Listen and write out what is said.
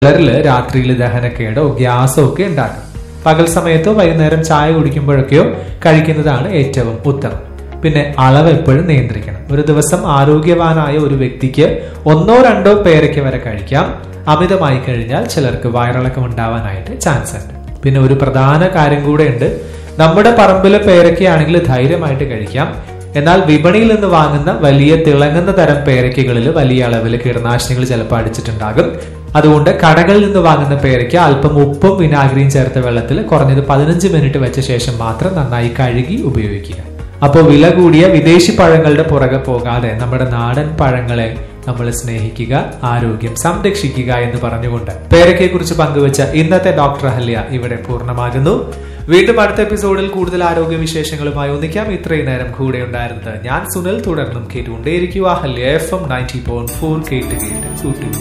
ചിലരില് രാത്രിയിൽ ദഹനക്കേടോ ഗ്യാസോ ഒക്കെ ഉണ്ടാക്കും പകൽ സമയത്തോ വൈകുന്നേരം ചായ കുടിക്കുമ്പോഴൊക്കെയോ കഴിക്കുന്നതാണ് ഏറ്റവും ഉത്തമം പിന്നെ അളവ് എപ്പോഴും നിയന്ത്രിക്കണം ഒരു ദിവസം ആരോഗ്യവാനായ ഒരു വ്യക്തിക്ക് ഒന്നോ രണ്ടോ പേരയ്ക്ക് വരെ കഴിക്കാം അമിതമായി കഴിഞ്ഞാൽ ചിലർക്ക് വയറിളക്കം ഉണ്ടാവാനായിട്ട് ചാൻസ് ഉണ്ട് പിന്നെ ഒരു പ്രധാന കാര്യം കൂടെ ഉണ്ട് നമ്മുടെ പറമ്പിലെ പേരയ്ക്കയാണെങ്കിൽ ധൈര്യമായിട്ട് കഴിക്കാം എന്നാൽ വിപണിയിൽ നിന്ന് വാങ്ങുന്ന വലിയ തിളങ്ങുന്ന തരം പേരയ്ക്കകളിൽ വലിയ അളവിൽ കീടനാശിനികൾ ചിലപ്പോൾ അടിച്ചിട്ടുണ്ടാകും അതുകൊണ്ട് കടകളിൽ നിന്ന് വാങ്ങുന്ന പേരയ്ക്ക അല്പം ഉപ്പും വിനാഗിരിയും ചേർത്ത വെള്ളത്തിൽ കുറഞ്ഞത് പതിനഞ്ച് മിനിറ്റ് വെച്ച ശേഷം മാത്രം നന്നായി കഴുകി ഉപയോഗിക്കുക അപ്പോൾ വില കൂടിയ വിദേശി പഴങ്ങളുടെ പുറകെ പോകാതെ നമ്മുടെ നാടൻ പഴങ്ങളെ നമ്മൾ സ്നേഹിക്കുക ആരോഗ്യം സംരക്ഷിക്കുക എന്ന് പറഞ്ഞുകൊണ്ട് പേരയ്ക്കയെ കുറിച്ച് പങ്കുവച്ച ഇന്നത്തെ ഡോക്ടർ അഹല്യ ഇവിടെ പൂർണ്ണമാകുന്നു വീണ്ടും അടുത്ത എപ്പിസോഡിൽ കൂടുതൽ ആരോഗ്യ വിശേഷങ്ങളുമായി ഒന്നിക്കാം ഇത്രയും നേരം കൂടെ ഉണ്ടായിരുന്നത് ഞാൻ സുനിൽ തുടർന്നും കേട്ടുകൊണ്ടേയിരിക്കുക Ahalya F M ninety point four കേട്ട് കേട്ട് കൂട്ടുന്നു